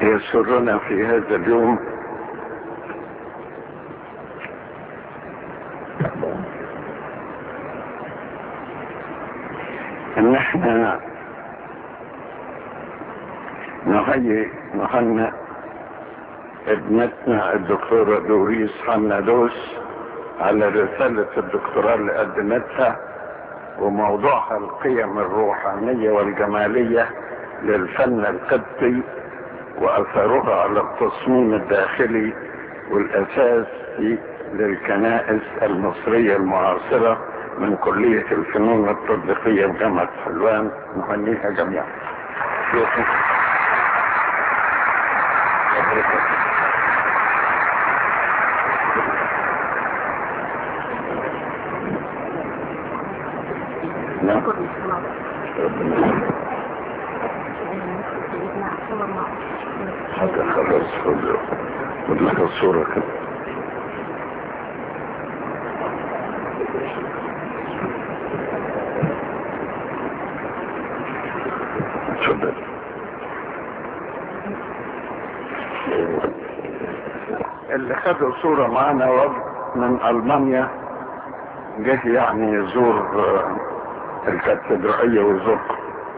يسرنا في هذا اليوم ان احنا نهيئ نهنئ ابنتنا الدكتورة دوريس حمادوس على رسالة الدكتوراه اللي قدمتها وموضوعها القيم الروحانية والجمالية للفن القبطي وأثرها على التصميم الداخلي والأساسي للكنائس المصرية المعاصرة من كلية الفنون التطبيقية بجامعة حلوان نهنيها جميعا نعم حتى خلاص خذ خذ لك الصورة كده تفضل اللي خدوا صورة معانا وفد من ألمانيا جه يعني يزور آه، الكاتدرائية ويزوركم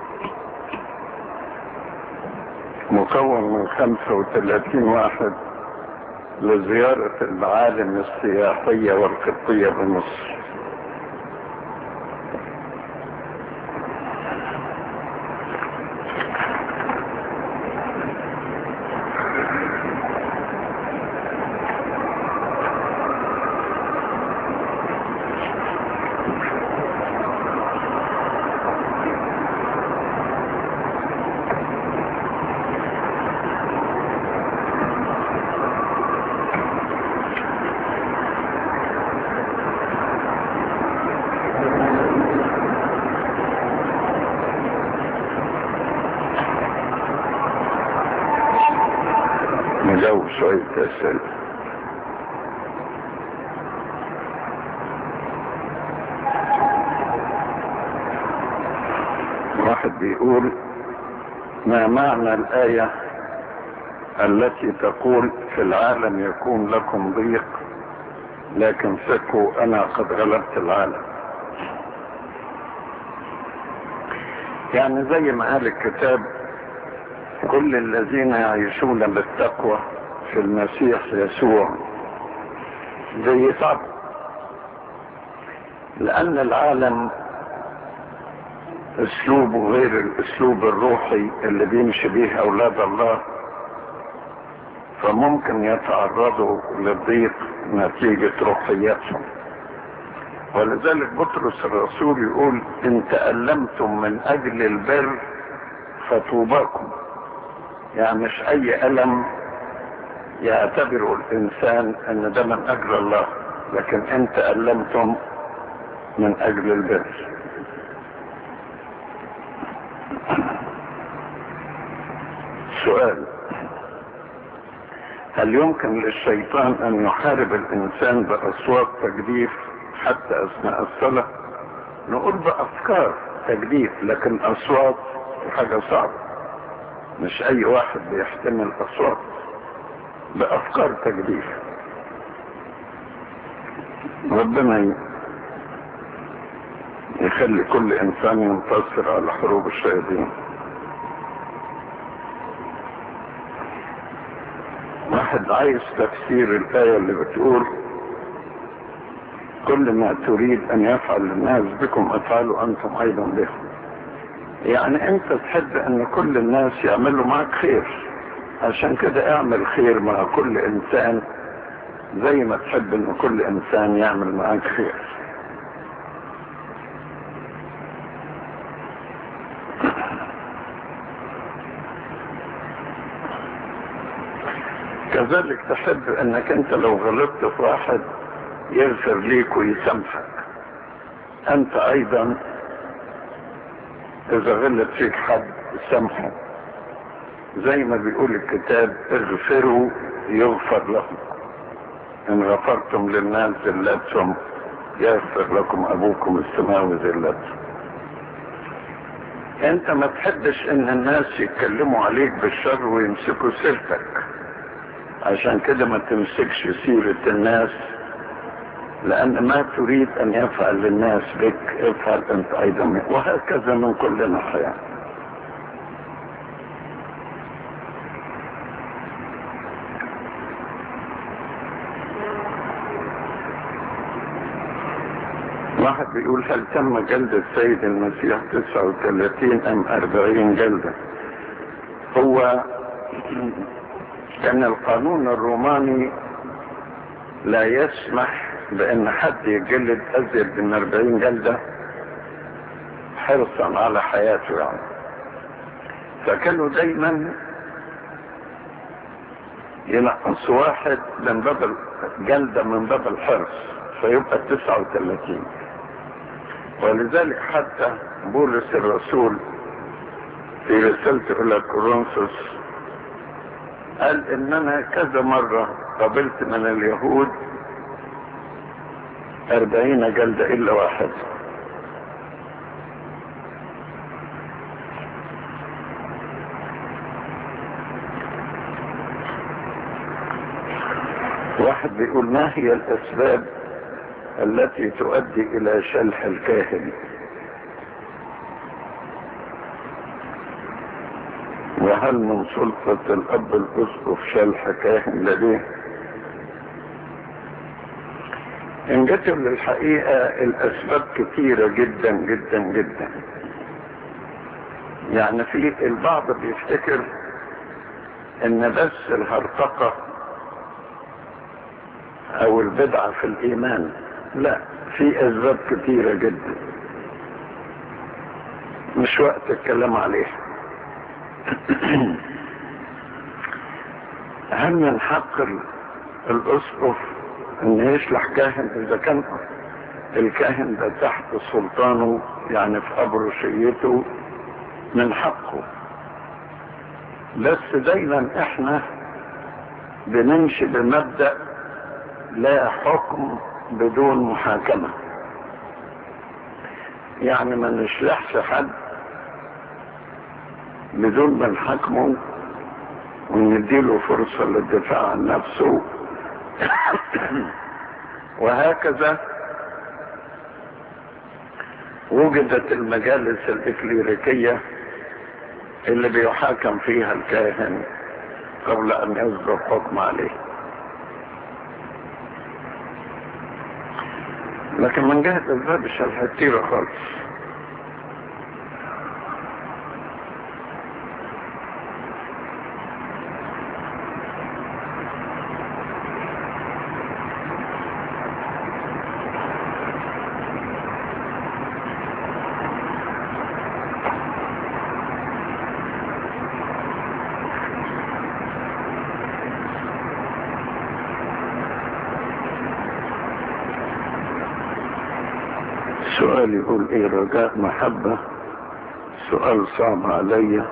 مكون من 35 واحد لزيارة المعالم السياحية والقبطية بمصر نجاوب شوية أسئلة واحد بيقول ما معنى الآية التي تقول في العالم يكون لكم ضيق لكن ثقوا أنا قد غلبت العالم يعني زي ما قال الكتاب كل الذين يعيشون بالتقوى في المسيح يسوع زي صعب لأن العالم اسلوبه غير الاسلوب الروحي اللي بيمشي به اولاد الله فممكن يتعرضوا للضيق نتيجة روحياتهم ولذلك بطرس الرسول يقول ان تألمتم من اجل البر فطوباكم يعني مش اي الم يعتبره الانسان ان ده من اجل الله لكن ان تألمتم من اجل البر سؤال هل يمكن للشيطان ان يحارب الانسان باصوات تجديف حتى اثناء الصلاة نقول بافكار تجديف لكن اصوات حاجة صعبة مش اي واحد بيحتمل اصوات بافكار تجديف ربنا يخلي كل انسان ينتصر على حروب الشياطين واحد عايز تفسير الآية اللي بتقول كل ما تريد أن يفعل الناس بكم افعلوا أنتم أيضا بهم يعني أنت تحب أن كل الناس يعملوا معك خير عشان كده اعمل خير مع كل إنسان زي ما تحب أن كل إنسان يعمل معك خير كذلك تحب انك انت لو غلطت في واحد يغفر ليك ويسامحك انت ايضا اذا غلط فيك حد سامحه زي ما بيقول الكتاب اغفروا يغفر لكم ان غفرتم للناس ذلتهم يغفر لكم ابوكم السماوي ذلتهم انت ما تحبش ان الناس يتكلموا عليك بالشر ويمسكوا سيرتك عشان كده ما تمسكش سيرة الناس لان ما تريد ان يفعل الناس بك افعل انت ايضا وهكذا من كل ناحية واحد بيقول هل تم جلد السيد المسيح 39 ام 40 جلدة هو كان القانون الروماني لا يسمح بان حد يجلد ازيد من 40 جلدة حرصا على حياته يعني فكانوا دايما ينقص واحد من باب جلدة من باب الحرص فيبقى 39 ولذلك حتى بولس الرسول في رسالته الى كورنثوس قال ان انا كذا مرة قبلت من اليهود اربعين جلدة الا واحد واحد بيقول ما هي الاسباب التي تؤدي الى شلح الكاهن وهل من سلطة الاب الاسقف شلح كاهن لديه ان جت للحقيقة الاسباب كثيرة جدا جدا جدا يعني في البعض بيفتكر ان بس الهرطقة او البدعة في الايمان لا في اسباب كثيرة جدا مش وقت الكلام عليها هل من حق الاسقف ان يشلح كاهن اذا كان الكاهن ده تحت سلطانه يعني في ابرشيته من حقه بس دايما احنا بنمشي بمبدأ لا حكم بدون محاكمة يعني ما نشلحش حد بدون ما نحاكمه ونديله فرصة للدفاع عن نفسه وهكذا وجدت المجالس الإكليريكية اللي بيحاكم فيها الكاهن قبل أن يصدر حكم عليه لكن من جهة الباب الشرح كتيرة خالص سؤال يقول ايه رجاء محبة سؤال صعب علي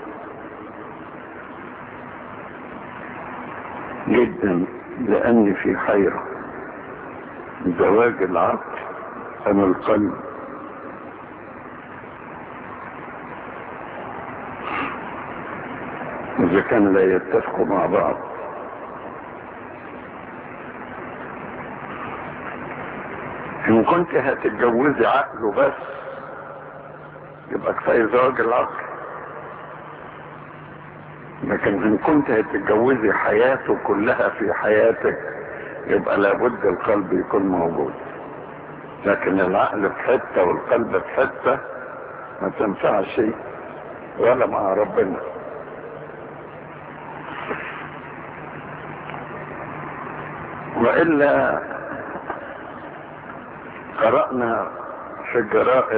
جدا لاني في حيرة زواج العقل ام القلب اذا كان لا يتفقوا مع بعض ان كنت هتتجوزي عقله بس يبقى كفايه زواج العقل لكن ان كنت هتتجوزي حياته كلها في حياتك يبقى لابد القلب يكون موجود لكن العقل في حته والقلب في حته ما تنفعش ولا مع ربنا والا قرأنا في الجرائد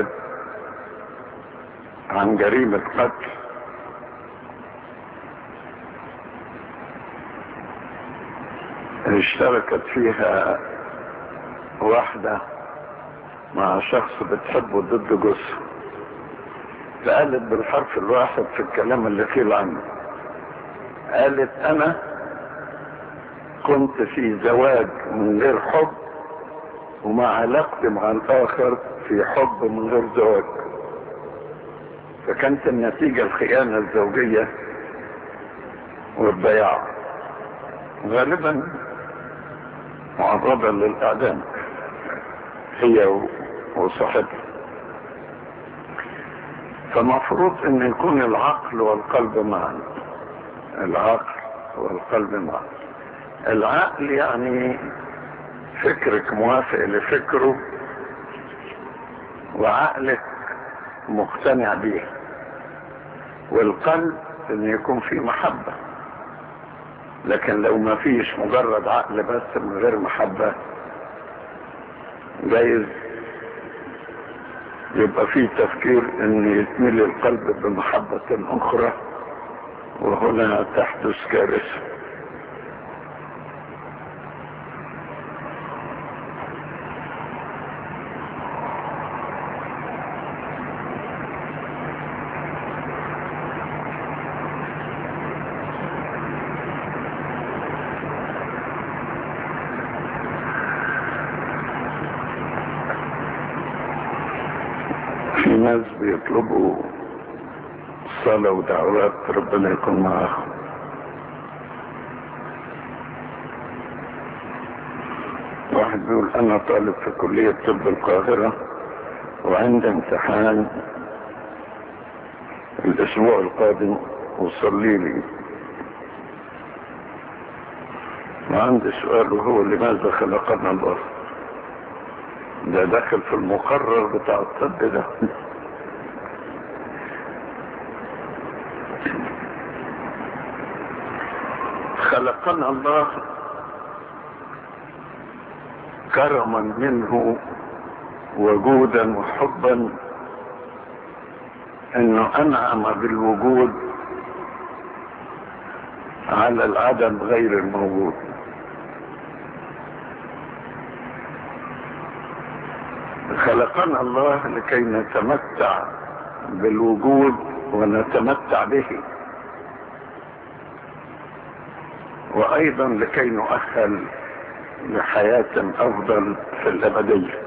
عن جريمة قتل اشتركت فيها واحدة مع شخص بتحبه ضد جوزها فقالت بالحرف الواحد في الكلام اللي قيل عنه قالت انا كنت في زواج من غير حب ومع علاقتي مع الاخر في حب من غير زواج فكانت النتيجة الخيانة الزوجية والضياع غالبا معرضة للإعدام هي وصاحبها فمفروض ان يكون العقل والقلب معا العقل والقلب معا العقل يعني فكرك موافق لفكره وعقلك مقتنع به والقلب ان يكون فيه محبة لكن لو ما فيش مجرد عقل بس من غير محبة جايز يبقى فيه تفكير ان يتملي القلب بمحبة اخرى وهنا تحدث كارثة في ناس بيطلبوا صلاة ودعوات ربنا يكون معاهم واحد بيقول انا طالب في كلية طب القاهرة وعند امتحان الاسبوع القادم وصلي لي وعندي سؤال وهو لماذا خلقنا الله ده داخل في المقرر بتاع الطب ده خلقنا الله كرما منه وجودا وحبا انه انعم بالوجود على العدم غير الموجود خلقنا الله لكي نتمتع بالوجود ونتمتع به وايضا لكي نؤهل لحياة افضل في الابدية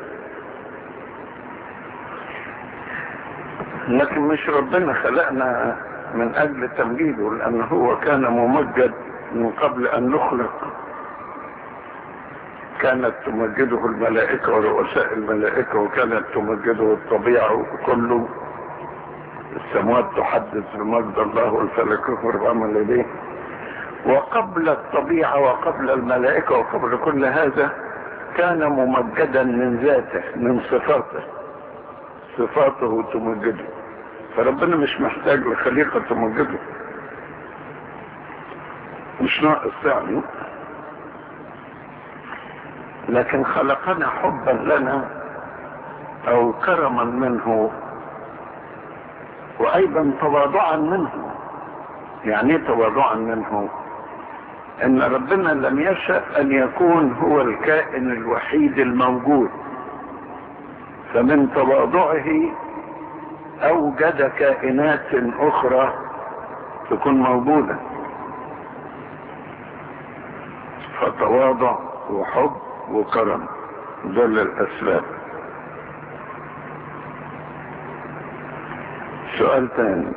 لكن مش ربنا خلقنا من اجل تمجيده لان هو كان ممجد من قبل ان نخلق كانت تمجده الملائكة ورؤساء الملائكة وكانت تمجده الطبيعة كله السماوات تحدث بمجد الله والفلك يخبر بعمل اليه وقبل الطبيعة وقبل الملائكة وقبل كل هذا كان ممجدا من ذاته من صفاته صفاته تمجده فربنا مش محتاج لخليقة تمجده مش ناقص يعني لكن خلقنا حبا لنا او كرما منه وايضا تواضعا منه يعني ايه تواضعا منه ان ربنا لم يشأ ان يكون هو الكائن الوحيد الموجود فمن تواضعه اوجد كائنات اخرى تكون موجودة فتواضع وحب وكرم دول الاسباب سؤال تاني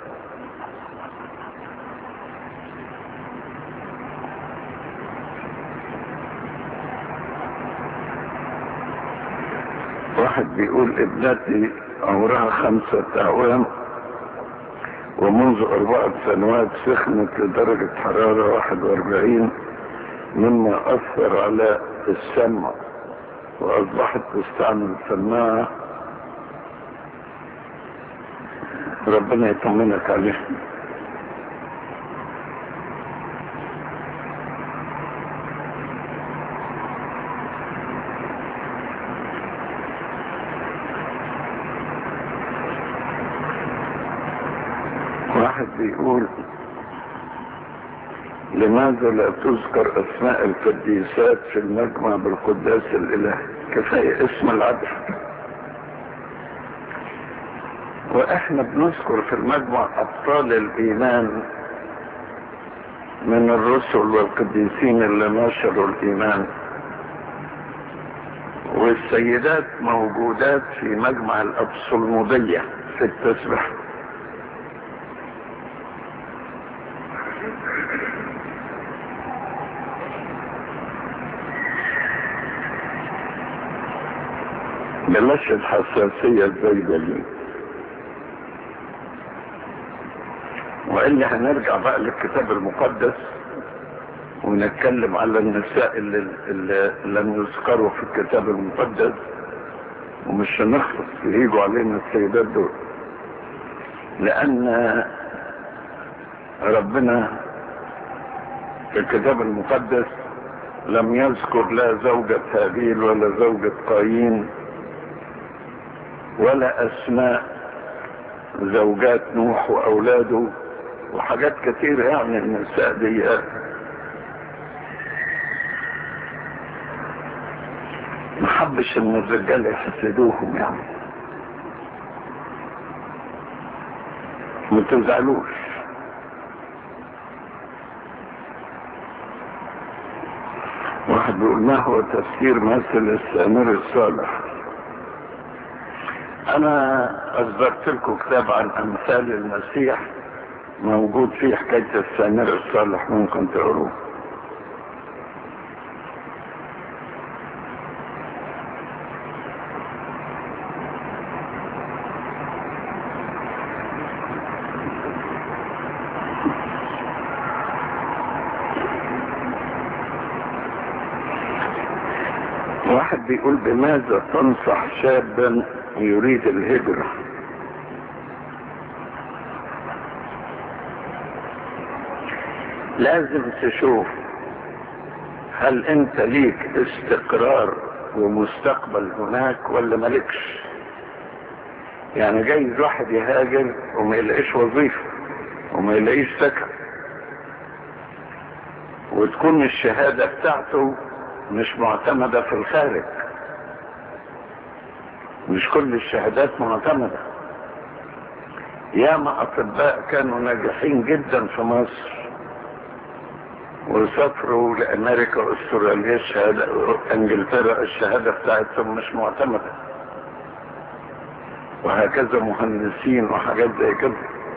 واحد بيقول ابنتي عمرها خمسة اعوام ومنذ اربعة سنوات سخنت لدرجة حرارة واحد واربعين مما اثر على السمع واصبحت تستعمل سماعة ربنا يطمنك عليه واحد بيقول لماذا لا تذكر اسماء القديسات في المجمع بالقداس الالهي كفاية اسم العدل واحنا بنذكر في المجمع ابطال الايمان من الرسل والقديسين اللي نشروا الايمان والسيدات موجودات في مجمع الابصلمودية في التسبح بلاش الحساسية الزايدة دي وإلا هنرجع بقى للكتاب المقدس ونتكلم على النساء اللي, اللي لم يذكروا في الكتاب المقدس ومش هنخلص يجوا علينا السيدات دول لأن ربنا في الكتاب المقدس لم يذكر لا زوجة هابيل ولا زوجة قايين ولا أسماء زوجات نوح وأولاده وحاجات كتيرة يعني النساء دي ما حبش ان الرجال يحسدوهم يعني ما تزعلوش واحد بيقول ما هو تفسير مثل السامر الصالح انا اصدرت لكم كتاب عن امثال المسيح موجود فيه حكاية السامر الصالح ممكن تقروه واحد بيقول بماذا تنصح شابا يريد الهجرة لازم تشوف هل انت ليك استقرار ومستقبل هناك ولا مالكش يعني جايز واحد يهاجر وما يلاقيش وظيفة وما يلاقيش سكن وتكون الشهادة بتاعته مش معتمدة في الخارج مش كل الشهادات معتمدة ياما أطباء كانوا ناجحين جدا في مصر وسافروا لأمريكا وأستراليا الشهادة إنجلترا الشهادة بتاعتهم مش معتمدة وهكذا مهندسين وحاجات زي كده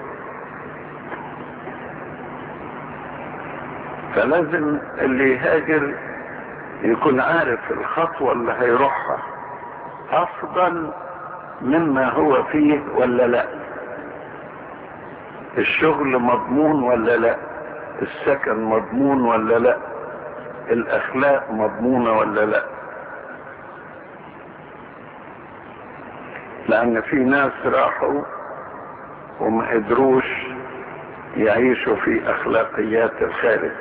فلازم اللي يهاجر يكون عارف الخطوة اللي هيروحها افضل مما هو فيه ولا لا الشغل مضمون ولا لا السكن مضمون ولا لا الاخلاق مضمونة ولا لا لان في ناس راحوا وما قدروش يعيشوا في اخلاقيات الخارج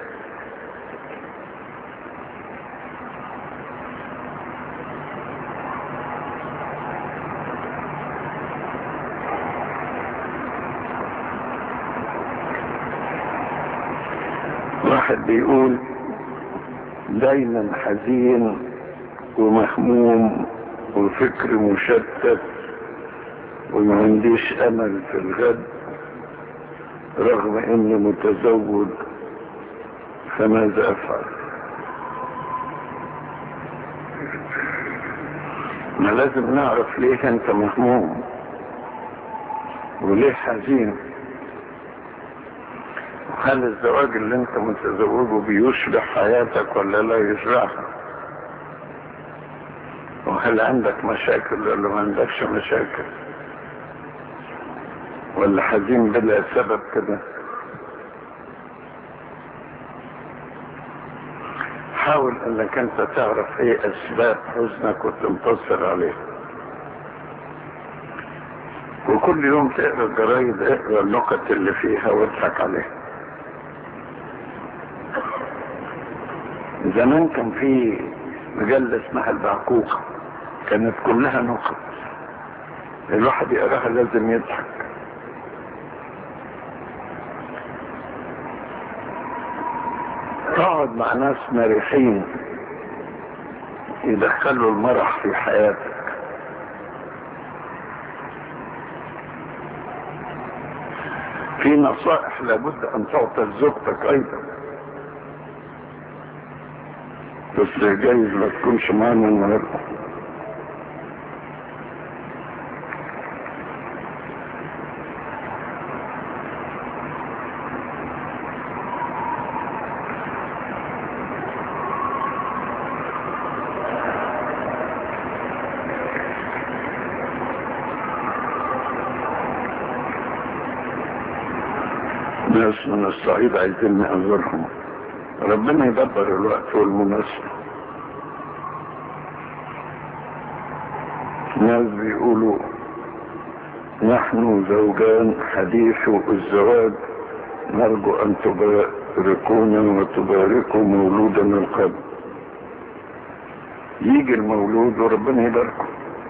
واحد بيقول دايما حزين ومهموم وفكر مشتت وما عنديش امل في الغد رغم اني متزوج فماذا افعل ما لازم نعرف ليه انت مهموم وليه حزين هل الزواج اللي انت متزوجه بيشبع حياتك ولا لا يشبعها وهل عندك مشاكل ولا ما عندكش مشاكل ولا حزين بلا سبب كده حاول انك انت تعرف ايه اسباب حزنك وتنتصر عليه وكل يوم تقرا الجرايد اقرا النكت اللي فيها واضحك عليها زمان كان في مجلة اسمها البعكوكة كانت كلها نكت الواحد يقراها لازم يضحك تقعد مع ناس مريحين يدخلوا المرح في حياتك في نصائح لابد ان تعطى لزوجتك ايضا بس جايز ما تكونش معانا النهارده ناس من الصعيد عايزين نأذرهم ربنا يدبر الوقت والمناسبة ناس بيقولوا نحن زوجان حديث الزواج نرجو أن تباركونا وتباركوا مولودنا القادم يجي المولود وربنا يباركه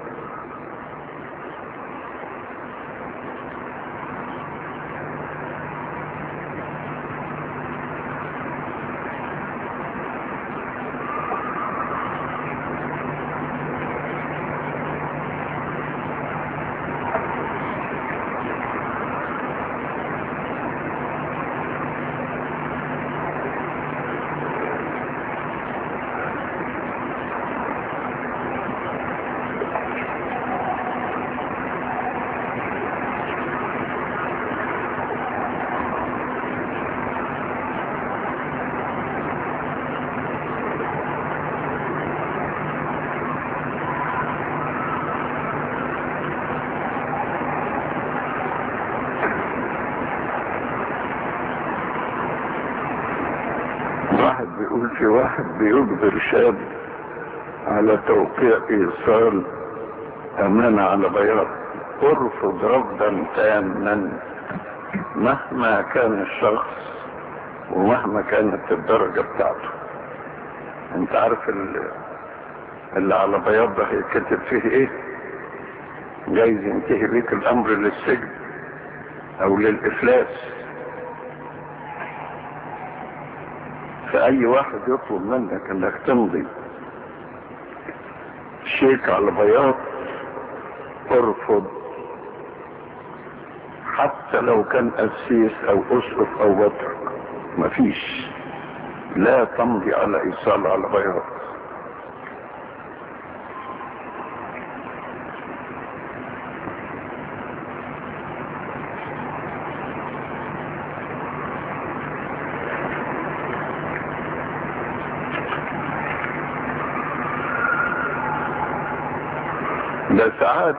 واحد بيقول في واحد بيجبر شاب على توقيع ايصال امانة على بياض ارفض رفضا تاما مهما كان الشخص ومهما كانت الدرجة بتاعته انت عارف ال- اللي على بياض ده هيتكتب فيه ايه جايز ينتهي بيك الامر للسجن او للافلاس فأي واحد يطلب منك انك تمضي شيك على بياض ارفض حتى لو كان قسيس او اسقف او بطرك مفيش لا تمضي على ايصال على بياض ده ساعات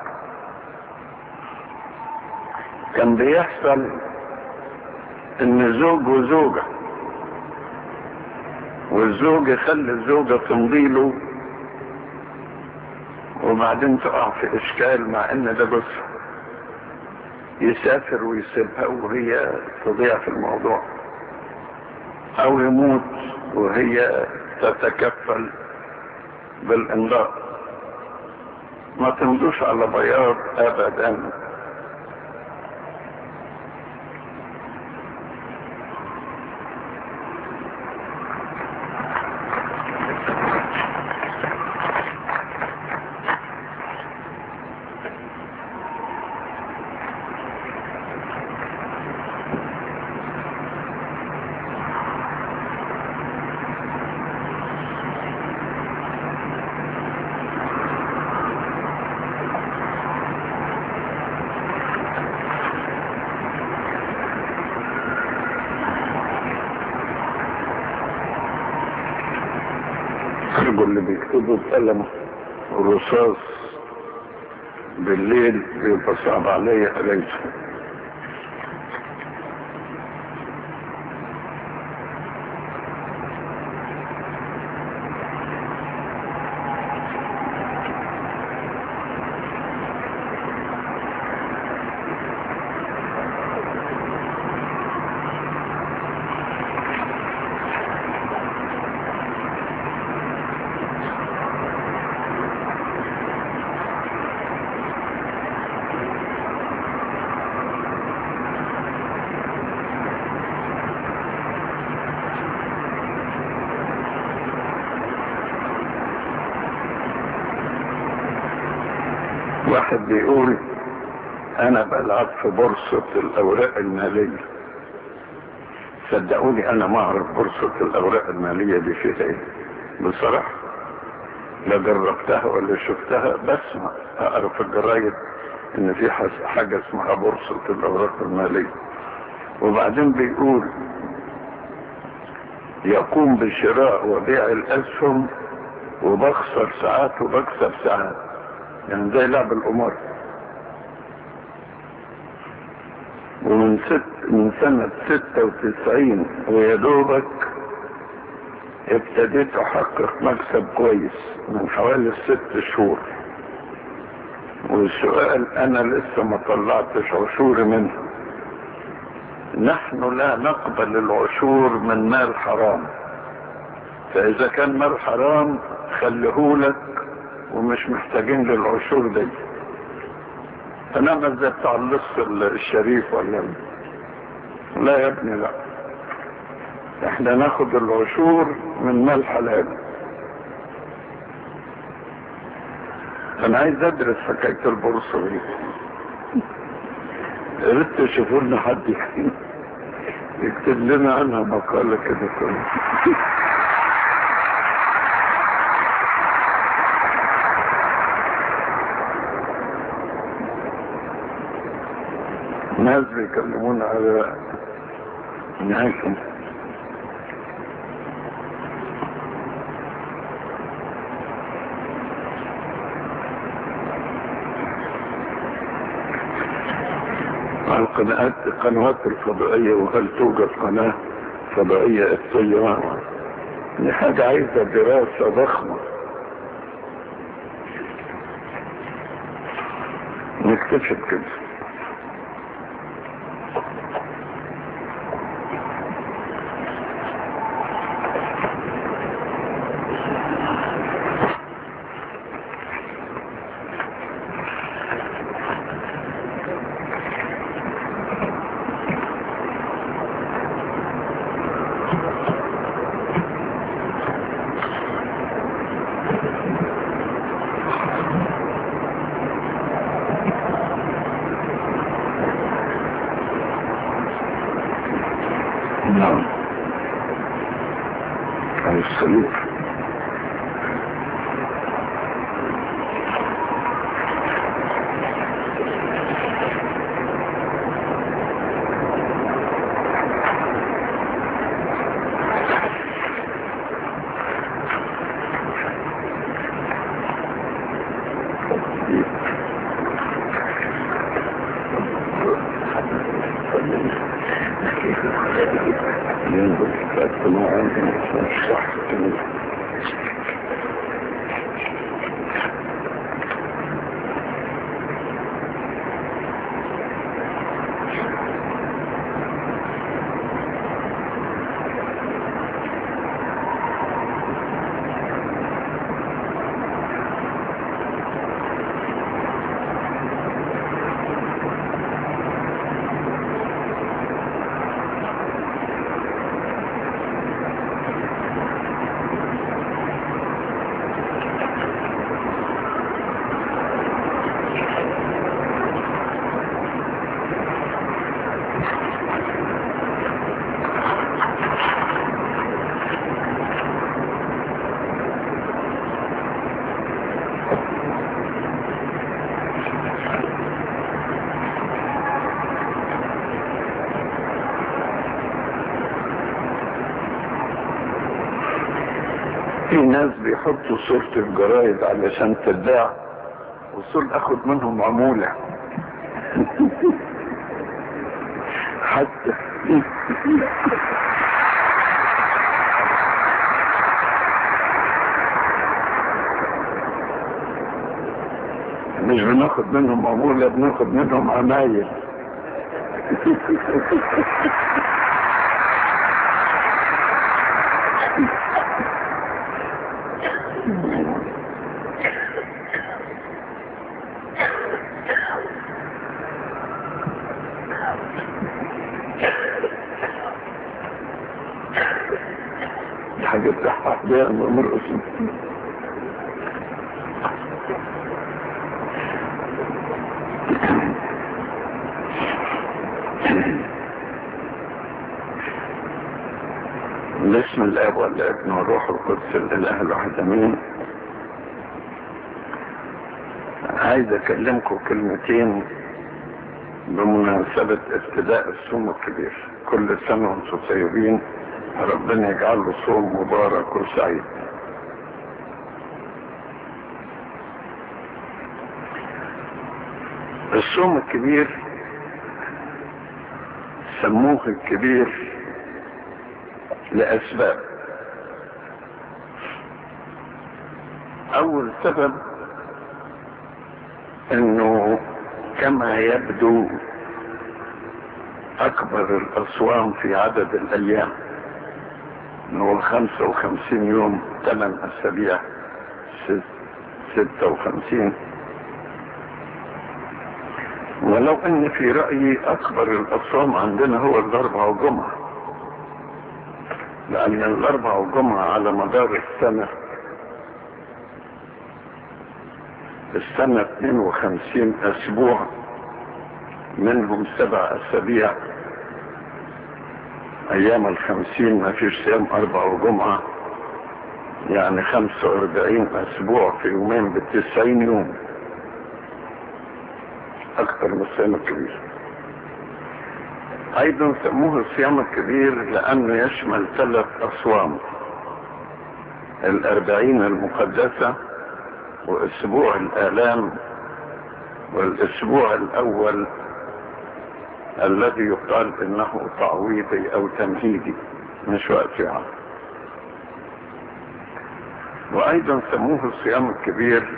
كان بيحصل ان زوج وزوجة والزوج يخلي الزوجة تمضي له وبعدين تقع في اشكال مع ان ده جوزها يسافر ويسيبها وهي تضيع في الموضوع او يموت وهي تتكفل بالامضاء ما تمضوش على بياض ابدا يجوا اللي بيكتبوا بقلم رصاص بالليل بيبقى صعب عليا قرايته واحد بيقول انا بلعب في بورصة الاوراق المالية صدقوني انا ما اعرف بورصة الاوراق المالية دي فيها ايه بصراحة لا جربتها ولا شفتها بسمع اعرف في الجرايد ان في حس- حاجة اسمها بورصة الاوراق المالية وبعدين بيقول يقوم بشراء وبيع الاسهم وبخسر ساعات وبكسب ساعات يعني زي لعب القمار ومن من ست من سنة ستة وتسعين ويا دوبك ابتديت احقق مكسب كويس من حوالي ست شهور والسؤال انا لسه ما طلعتش عشوري منه نحن لا نقبل العشور من مال حرام فاذا كان مال حرام خليهولك ومش محتاجين للعشور دي فنعمل زي بتاع اللص الشريف ولا لا يا ابني لا احنا ناخد العشور من مال حلال انا عايز ادرس حكاية البورصة دي يا ريت تشوفوا لنا حد يكتب لنا عنها مقالة كده كله ناس بيكلمونا على نهاية القنوات القنوات الفضائية وهل توجد قناة فضائية الطيران دي حاجة عايزة دراسة ضخمة نكتشف كده نعم على السلوك ينظر فأتما عندنا صح في ناس بيحطوا صورة الجرايد علشان تتباع وصول اخد منهم عمولة حتى مش بناخد منهم عمولة بناخد منهم عمايل حاجة بتاعها بيها مرقص باسم الاب والابن والروح القدس الاله الواحد امين عايز اكلمكم كلمتين بمناسبة ابتداء الصوم الكبير كل سنة وانتم طيبين ربنا يجعله صوم مبارك وسعيد الصوم الكبير سموه الكبير لأسباب أول سبب أنه كما يبدو أكبر الأصوام في عدد الأيام أنه خمسة وخمسين يوم ثمان أسابيع ستة وخمسين ولو ان في رأيي اكبر الاصوام عندنا هو الاربعة والجمعة لان الاربعة والجمعة على مدار السنة السنة 52 اسبوع منهم سبع اسابيع ايام الخمسين ما فيش صيام اربع وجمعة يعني خمسة واربعين اسبوع في يومين بالتسعين يوم اكثر من الصيام الكبير ايضا سموه الصيام الكبير لانه يشمل ثلاث اصوام الاربعين المقدسة واسبوع الالام والاسبوع الاول الذي يقال انه تعويضي او تمهيدي مش وقت يعني وايضا سموه الصيام الكبير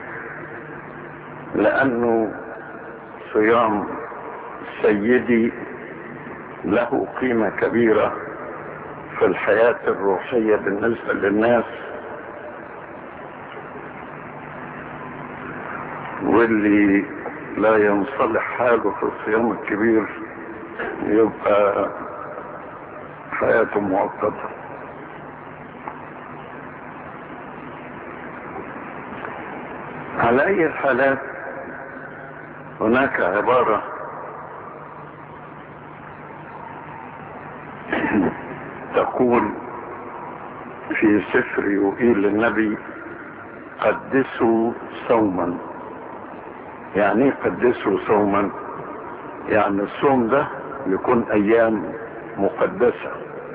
لانه صيام سيدي له قيمة كبيرة في الحياة الروحية بالنسبة للناس واللي لا ينصلح حاله في الصيام الكبير يبقى حياته مؤقتة على اي الحالات هناك عبارة تقول في سفر يوئيل النبي قدسوا صوما يعني ايه قدسوا صوما يعني الصوم ده يكون ايام مقدسة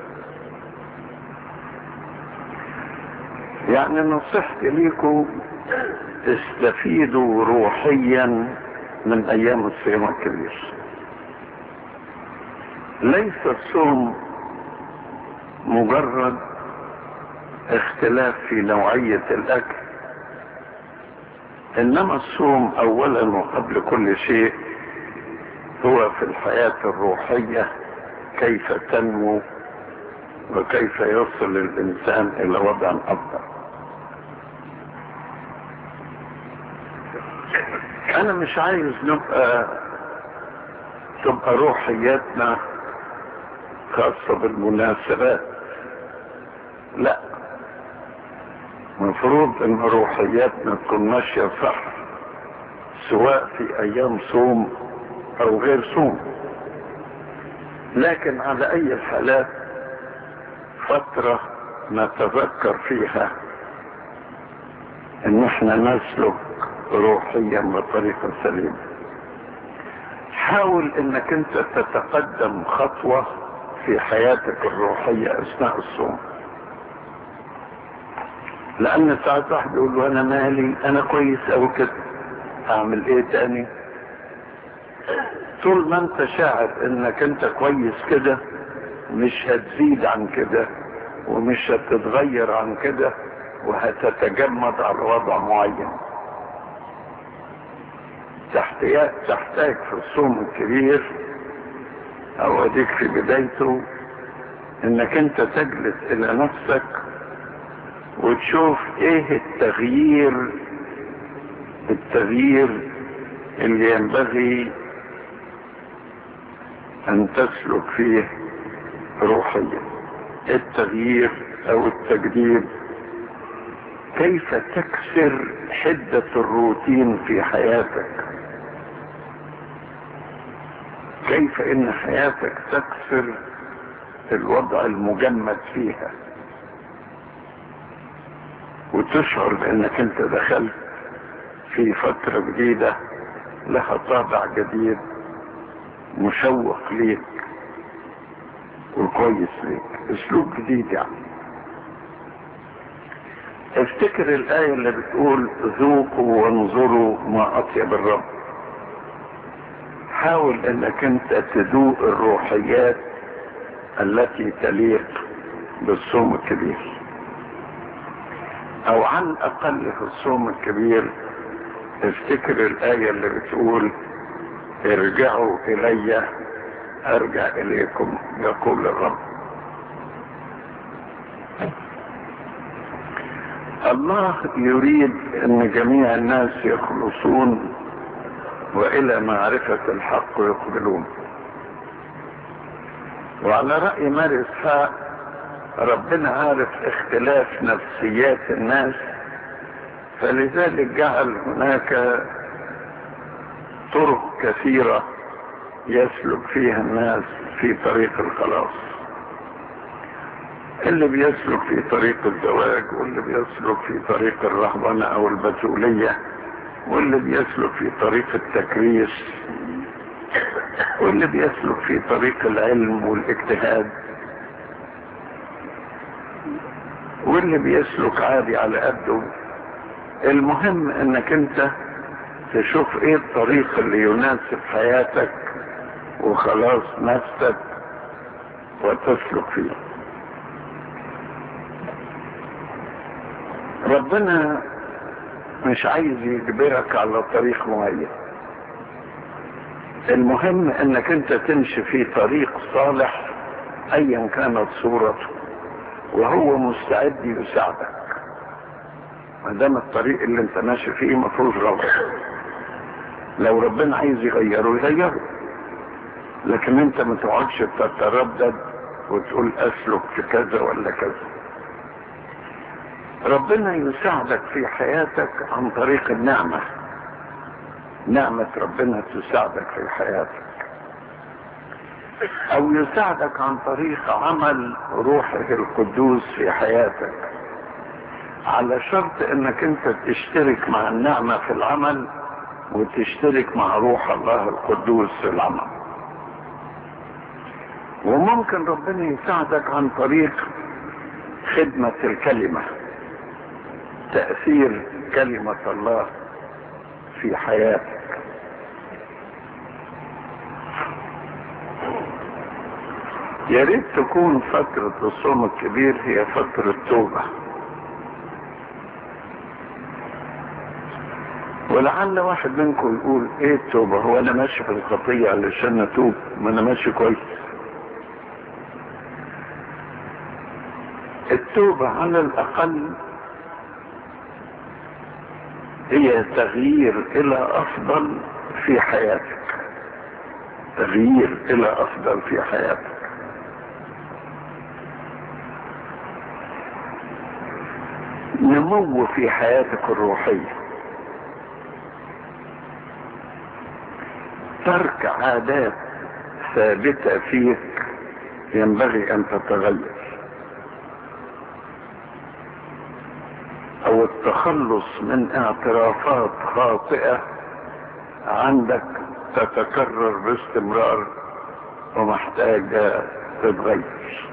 يعني نصيحتي ليكم استفيدوا روحيا من ايام الصيام الكبير ليس الصوم مجرد اختلاف في نوعية الاكل انما الصوم اولا وقبل كل شيء هو في الحياة الروحية كيف تنمو وكيف يصل الانسان الى وضع افضل انا مش عايز نبقى تبقى روحياتنا خاصة بالمناسبات لا مفروض ان روحياتنا تكون ماشية صح سواء في ايام صوم او غير صوم لكن على اي الحالات فترة نتذكر فيها ان احنا نسلك روحيا بطريقة سليمة حاول انك انت تتقدم خطوة في حياتك الروحية اثناء الصوم لان ساعات واحد يقول له انا مالي انا كويس او كده اعمل ايه تاني طول ما انت شاعر انك انت كويس كده مش هتزيد عن كده ومش هتتغير عن كده وهتتجمد على وضع معين تحتاج تحتاج في الصوم الكبير او اديك في بدايته انك انت تجلس الى نفسك وتشوف ايه التغيير التغيير اللي ينبغي ان تسلك فيه روحيا التغيير او التجديد كيف تكسر حدة الروتين في حياتك كيف ان حياتك تكسر الوضع المجمد فيها وتشعر بانك انت دخلت في فترة جديدة لها طابع جديد مشوق ليك وكويس ليك اسلوب جديد يعني افتكر الآية اللي بتقول ذوقوا وانظروا ما أطيب الرب حاول انك انت تدوق الروحيات التي تليق بالصوم الكبير او عن الاقل في الصوم الكبير افتكر الاية اللي بتقول ارجعوا الي ارجع اليكم يقول الرب الله يريد ان جميع الناس يخلصون والى معرفة الحق يقبلون وعلى رأي ماري اسحاق ربنا عارف اختلاف نفسيات الناس فلذلك جعل هناك طرق كثيرة يسلك فيها الناس في طريق الخلاص اللي بيسلك في طريق الزواج واللي بيسلك في طريق الرهبنة او البتولية واللي بيسلك في طريق التكريس واللي بيسلك في طريق العلم والاجتهاد واللي بيسلك عادي على قده المهم انك انت تشوف ايه الطريق اللي يناسب حياتك وخلاص نفسك وتسلك فيه ربنا مش عايز يجبرك على طريق معين المهم انك انت تمشي في طريق صالح ايا كانت صورته وهو مستعد يساعدك ما دام الطريق اللي انت ماشي فيه ما فيهوش غلط لو ربنا عايز يغيره يغيره لكن انت ما تقعدش تتردد وتقول اسلك في كذا ولا كذا ربنا يساعدك في حياتك عن طريق النعمة نعمة ربنا تساعدك في حياتك او يساعدك عن طريق عمل روحه القدوس في حياتك على شرط انك انت تشترك مع النعمة في العمل وتشترك مع روح الله القدوس في العمل وممكن ربنا يساعدك عن طريق خدمة الكلمة تأثير كلمة الله في حياتك يا ريت تكون فترة الصوم الكبير هي فترة توبة ولعل واحد منكم يقول ايه التوبة هو انا ماشي في الخطية علشان اتوب ما انا ماشي كويس التوبة على الاقل هي تغيير الى افضل في حياتك تغيير الى افضل في حياتك نمو في حياتك الروحية ترك عادات ثابتة فيك ينبغي ان تتغير او التخلص من اعترافات خاطئة عندك تتكرر باستمرار ومحتاجة تتغير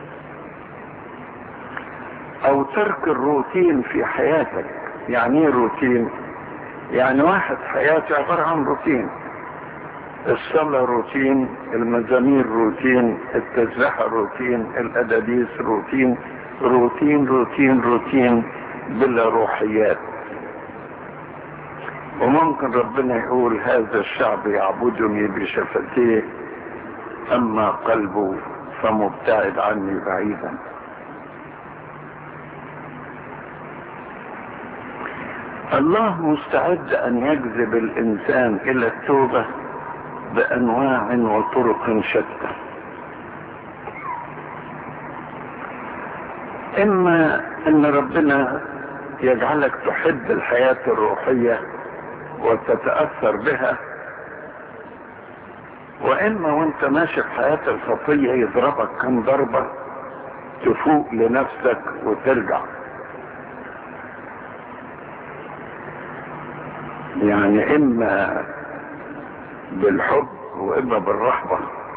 او ترك الروتين في حياتك يعني ايه روتين يعني واحد حياته عبارة عن روتين الصلاة روتين المزامير روتين التسبيحة روتين الأداديس روتين روتين روتين روتين بلا روحيات وممكن ربنا يقول هذا الشعب يعبدني بشفتيه أما قلبه فمبتعد عني بعيدا الله مستعد أن يجذب الإنسان إلى التوبة بأنواع وطرق شتى إما أن ربنا يجعلك تحب الحياة الروحية وتتأثر بها وإما وانت ماشي في حياة الخطية يضربك كم ضربة تفوق لنفسك وترجع يعني إما بالحب وإما بالرحمة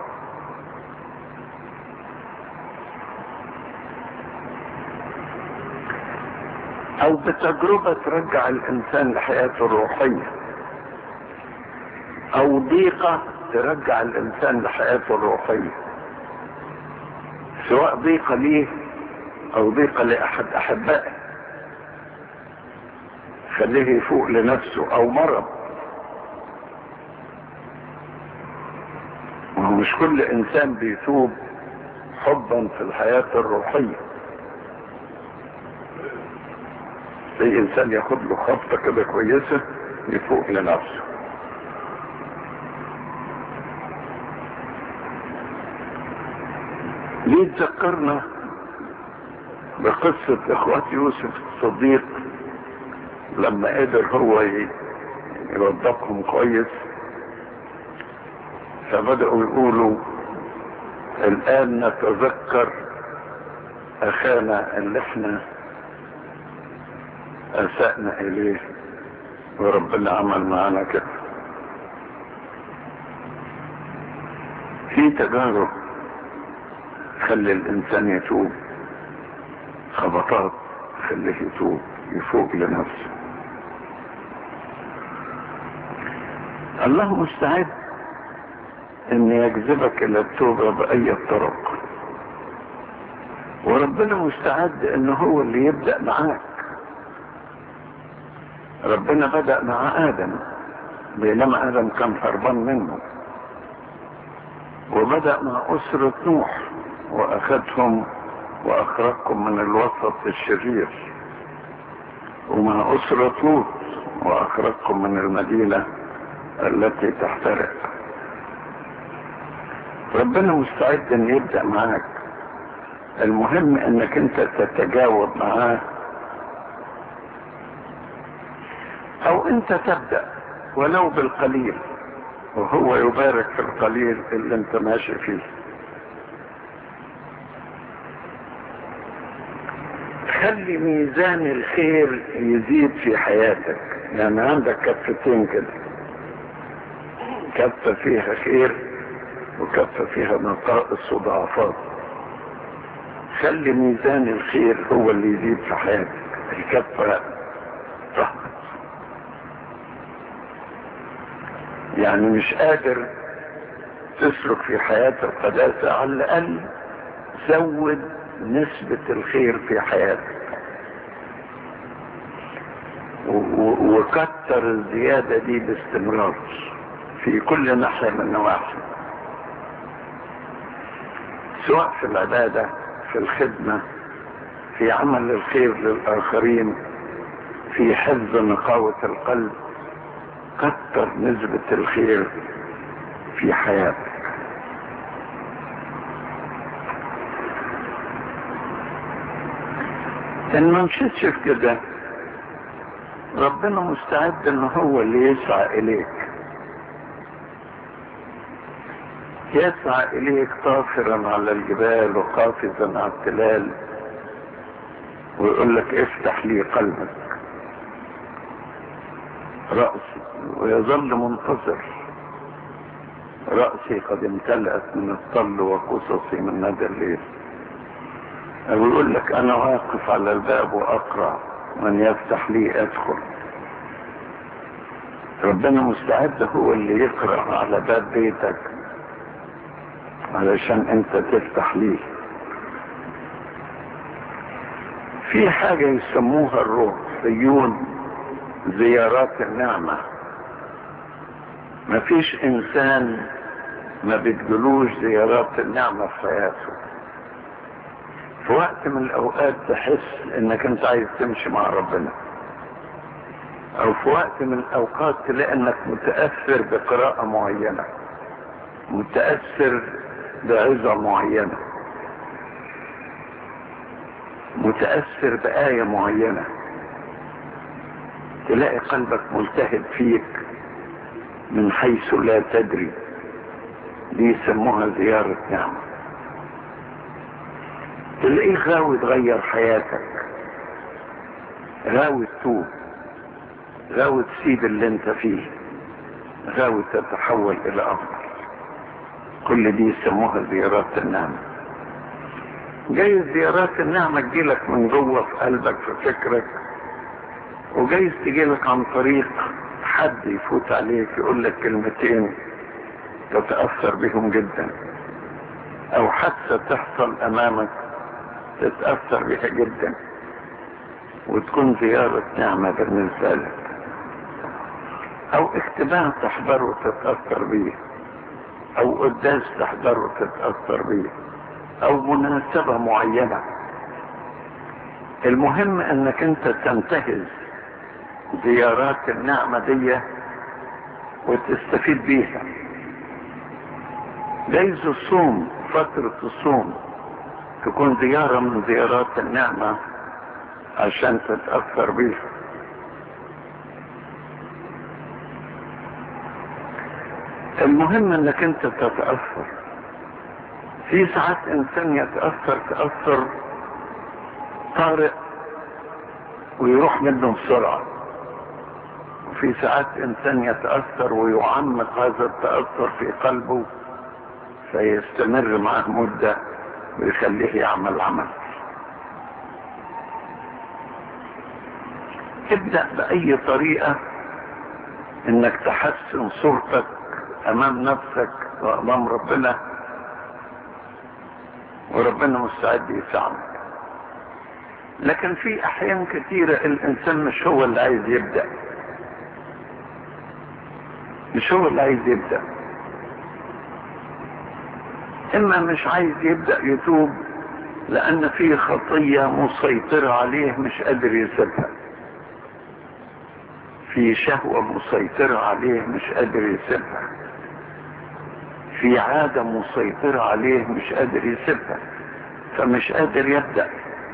او بتجربة ترجع الانسان لحياته الروحية او ضيقة ترجع الانسان لحياته الروحية سواء ضيقة ليه او ضيقة لاحد احبائه خليه يفوق لنفسه او مرض ما هو مش كل انسان بيتوب حبا في الحياة الروحية زي انسان ياخد له خبطة كده كويسة يفوق لنفسه ليه تذكرنا بقصة اخوات يوسف الصديق لما قدر هو يوظفهم كويس فبدأوا يقولوا الآن نتذكر أخانا اللي احنا أسأنا إليه وربنا عمل معانا كده في تجارب خلي الإنسان يتوب خبطات خليه يتوب يفوق لنفسه الله مستعد ان يجذبك الى التوبة باي طرق وربنا مستعد ان هو اللي يبدأ معاك ربنا بدأ مع ادم بينما ادم كان هربان منه وبدأ مع اسرة نوح واخذهم واخرجكم من الوسط الشرير ومع اسرة لوط واخرجكم من المدينة التي تحترق ربنا مستعد ان يبدأ معاك المهم انك انت تتجاوب معاه او انت تبدأ ولو بالقليل وهو يبارك في القليل اللي انت ماشي فيه خلي ميزان الخير يزيد في حياتك يعني عندك كفتين كده كفة فيها خير وكفة فيها نقائص وضعفات خلي ميزان الخير هو اللي يزيد في حياتك الكفة رحمة يعني مش قادر تسلك في حياة القداسة على الأقل زود نسبة الخير في حياتك وكتر الزيادة دي باستمرار في كل ناحية من النواحي سواء في العبادة في الخدمة في عمل الخير للآخرين في حفظ نقاوة القلب كتر نسبة الخير في حياتك ان ما مشيتش في كده ربنا مستعد ان هو اللي يسعى اليك يسعى اليك طافرا على الجبال وقافزا على التلال ويقول لك افتح لي قلبك رأسي ويظل منتظر رأسي قد امتلأت من الطل وقصصي من ندى الليل أو يقول لك أنا واقف على الباب وأقرأ من يفتح لي أدخل ربنا مستعد هو اللي يقرأ على باب بيتك علشان أنت تفتح ليه في حاجة يسموها الروحيون زيارات النعمة مفيش إنسان ما بتجلوش زيارات النعمة في حياته في وقت من الاوقات تحس انك انت عايز تمشي مع ربنا او في وقت من الاوقات تلاقي انك متأثر بقراءة معينة متأثر بعظة معينة متأثر بآية معينة تلاقي قلبك ملتهب فيك من حيث لا تدري دي يسموها زيارة نعمة تلاقيه غاوي تغير حياتك غاوي تتوب غاوي تسيب اللي انت فيه غاوي تتحول الى افضل كل دي يسموها زيارات النعمة جايز زيارات النعمة تجيلك من جوه في قلبك في فكرك وجايز تجيلك عن طريق حد يفوت عليك يقول لك كلمتين تتأثر بهم جدا او حتى تحصل امامك تتأثر بها جدا وتكون زيارة نعمة بالنسبة لك او اجتماع تحضره تتأثر بيه او قداس تحضره تتأثر بيه او مناسبة معينة المهم انك انت تنتهز زيارات النعمة دي وتستفيد بيها جايز الصوم فترة الصوم تكون زيارة من زيارات النعمة عشان تتأثر بيها المهم انك انت تتأثر في ساعات انسان يتأثر تأثر طارئ ويروح منه بسرعة وفي ساعات انسان يتأثر ويعمق هذا التأثر في قلبه فيستمر معه مدة ويخليه يعمل عمل ابدأ بأي طريقة انك تحسن صورتك امام نفسك وامام ربنا وربنا مستعد يساعدك لكن في احيان كثيرة الانسان مش هو اللي عايز يبدأ مش هو اللي عايز يبدأ اما مش عايز يبدأ يتوب لان في خطية مسيطرة عليه مش قادر يسيبها في شهوة مسيطرة عليه مش قادر يسيبها في عادة مسيطرة عليه مش قادر يسيبها فمش قادر يبدأ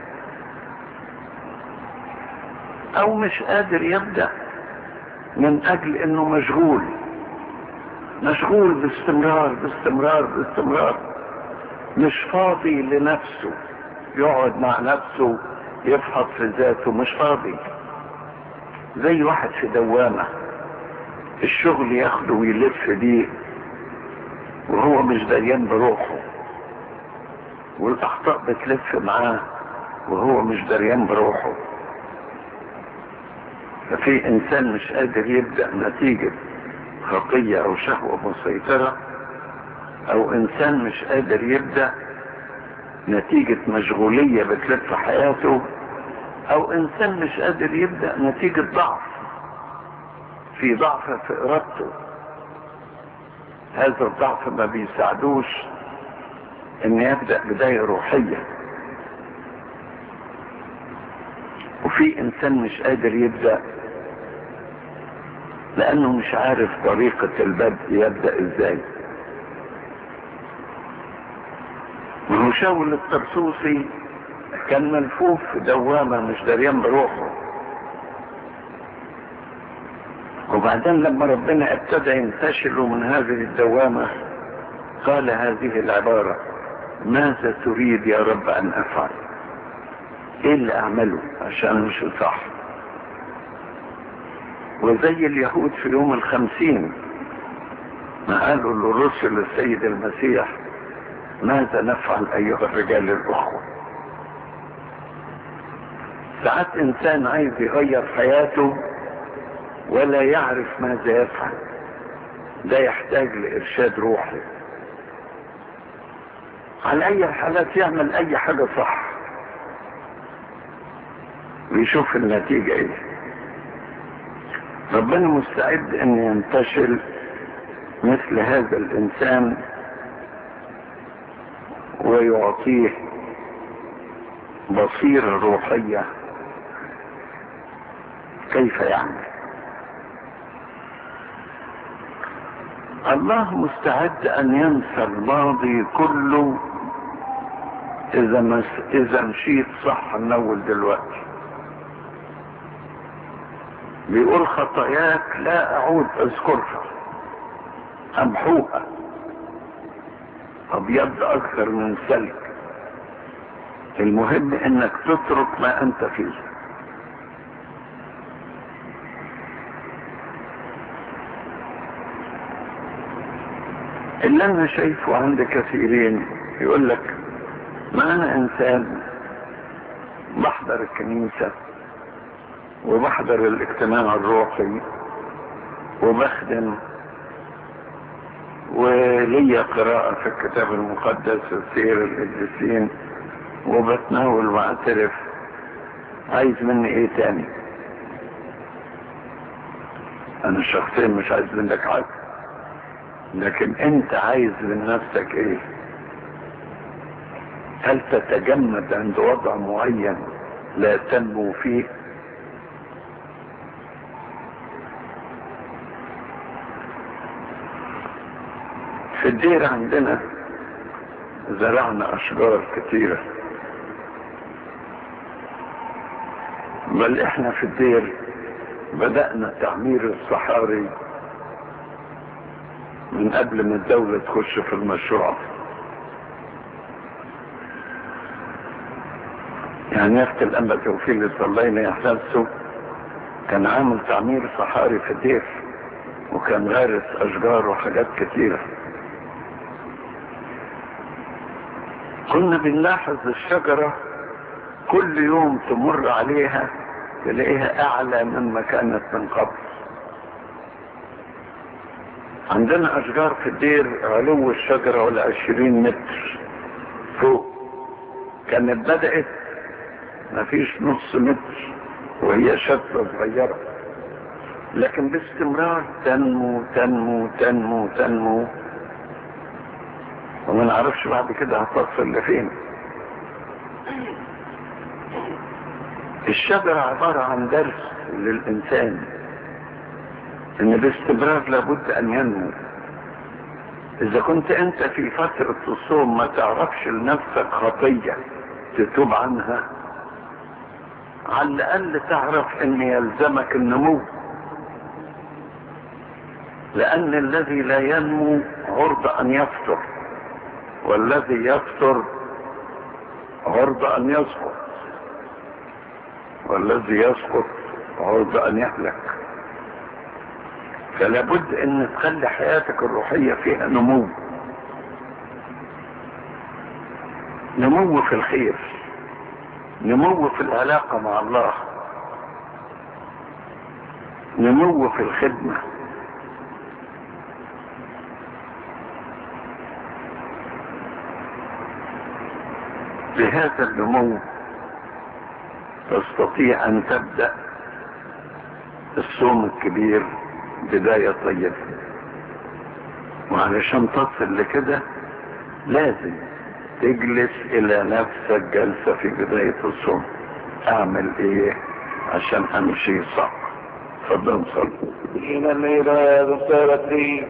او مش قادر يبدأ من اجل انه مشغول مشغول باستمرار باستمرار باستمرار مش فاضي لنفسه يقعد مع نفسه يفحط في ذاته مش فاضي زي واحد في دوامة الشغل ياخده ويلف بيه وهو مش دريان بروحه والاخطاء بتلف معاه وهو مش دريان بروحه ففي انسان مش قادر يبدأ نتيجة خطية او شهوة مسيطرة او انسان مش قادر يبدأ نتيجة مشغولية بتلف حياته او انسان مش قادر يبدأ نتيجة ضعف في ضعف في ارادته هذا الضعف ما بيساعدوش ان يبدأ بداية روحية وفي انسان مش قادر يبدأ لانه مش عارف طريقة البدء يبدأ ازاي ومشاول الترسوسي كان ملفوف في دوامة مش دريان بروحه وبعدين لما ربنا ابتدى ينتشله من هذه الدوامة قال هذه العبارة ماذا تريد يا رب ان افعل ايه اللي اعمله عشان مش صح وزي اليهود في يوم الخمسين ما قالوا للرسل السيد المسيح ماذا نفعل ايها الرجال الاخوة ساعات انسان عايز يغير حياته ولا يعرف ماذا يفعل ده يحتاج لارشاد روحي على اي الحالات يعمل اي حاجة صح ويشوف النتيجة ايه ربنا مستعد ان ينتشل مثل هذا الانسان ويعطيه بصيرة روحية كيف يعمل الله مستعد ان ينسى الماضي كله اذا مس... اذا مشيت صح من اول دلوقتي بيقول خطاياك لا اعود اذكرها امحوها ابيض اكثر من سلك المهم انك تترك ما انت فيه اللي انا شايفه عند كثيرين يقول لك ما انا انسان بحضر الكنيسة وبحضر الاجتماع الروحي وبخدم وليا قراءة في الكتاب المقدس سير القديسين وبتناول واعترف عايز مني ايه تاني انا شخصيا مش عايز منك حاجة لكن انت عايز من نفسك ايه هل تتجمد عند وضع معين لا تنمو فيه في الدير عندنا زرعنا اشجار كتيرة بل احنا في الدير بدأنا تعمير الصحاري من قبل ما الدولة تخش في المشروع يعني يافت الأنبا توفيق اللي صلينا يحتسه كان عامل تعمير صحاري في الدير وكان غارس أشجار وحاجات كتيرة كنا بنلاحظ الشجرة كل يوم تمر عليها تلاقيها أعلى مما كانت من قبل عندنا أشجار في الدير علو الشجرة ولا عشرين متر فوق كانت بدأت مفيش نص متر وهي شتلة صغيرة لكن باستمرار تنمو تنمو تنمو تنمو وما نعرفش بعد كده هتصل لفين الشجرة عبارة عن درس للإنسان إن باستمرار لابد أن ينمو إذا كنت أنت في فترة الصوم ما تعرفش لنفسك خطية تتوب عنها على الأقل تعرف أن يلزمك النمو لأن الذي لا ينمو عرض أن يفطر والذي يفطر عرض أن يسقط والذي يسقط عرض أن يهلك فلا بد أن تخلي حياتك الروحية فيها نمو نمو في الخير نمو في العلاقة مع الله نمو في الخدمة بهذا النمو تستطيع ان تبدأ الصوم الكبير بداية طيبة وعلشان تصل لكده لازم تجلس الى نفسك جلسة في بداية الصوم اعمل ايه عشان امشي صح تفضل نصلي حين الميلاد الثلاثي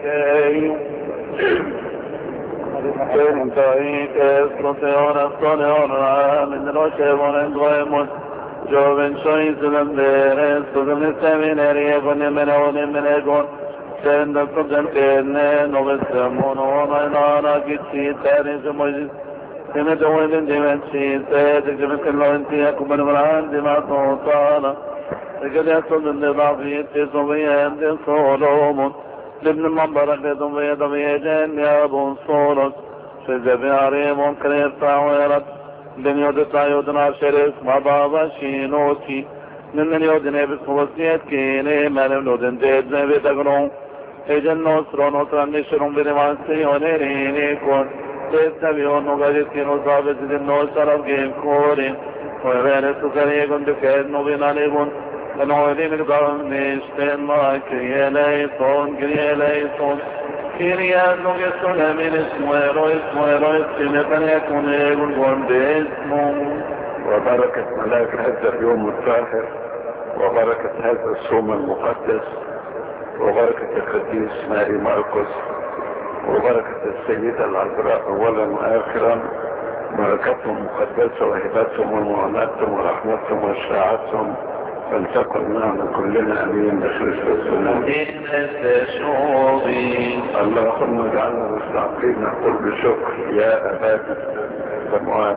كنت عيك استطيعون الصنعون من رشبون انضويمون جوبن شويس لمدير استطيع السميناري يكون من اون من اجون سند القدم كيرنين وبسمون ومعنانا كتشي تاريس مجلس كما دوين دمشي سيدك مثل لو انت يكون من عندي ما توطانا لقد يصل النظافية تصوية عند صولوم لابن المنبر قدم بيض بيجان يا ابو صولوس شجب عريم كريم تعويرت لن يدتا يدنا شرس ما بابا شينوتي من يودن بسوسيت كيني من نودن ديد زي تقرون اجن نصر نصر نشرون برمان سيونيريني كون تتبعون نغادر كينو ثابت دين نوشرف جيم كورين وغير سكري كنت كيد نبينا لبون لنعلم القوم نشتن ما كريا ليسون كريا ليسون كريا نغسون من اسمه اسمه اسمه فليكن يكون قوم باسمه وبركة ملاك هذا اليوم الطاهر وبركة هذا الصوم المقدس وبركة القديس ماري ماركوس وبركة السيدة العذراء أولا وآخرا بركتهم مقدسة وهبتهم ومعوناتهم ورحمتهم وشفاعتهم فلتكن معنا كلنا امين بخريستوس دين التشوبي اللهم اجعلنا مستعقين نقول بشكر يا ابانا السماوات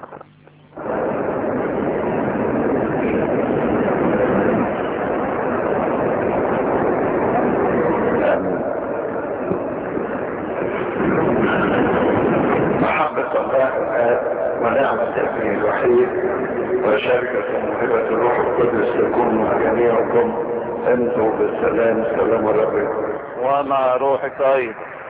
محبة الله الآب ونعمة ابنه الوحيد وشركة موهبة الروح القدس تكون مع جميعكم انتم بالسلام سلام ربكم ومع روحك ايضا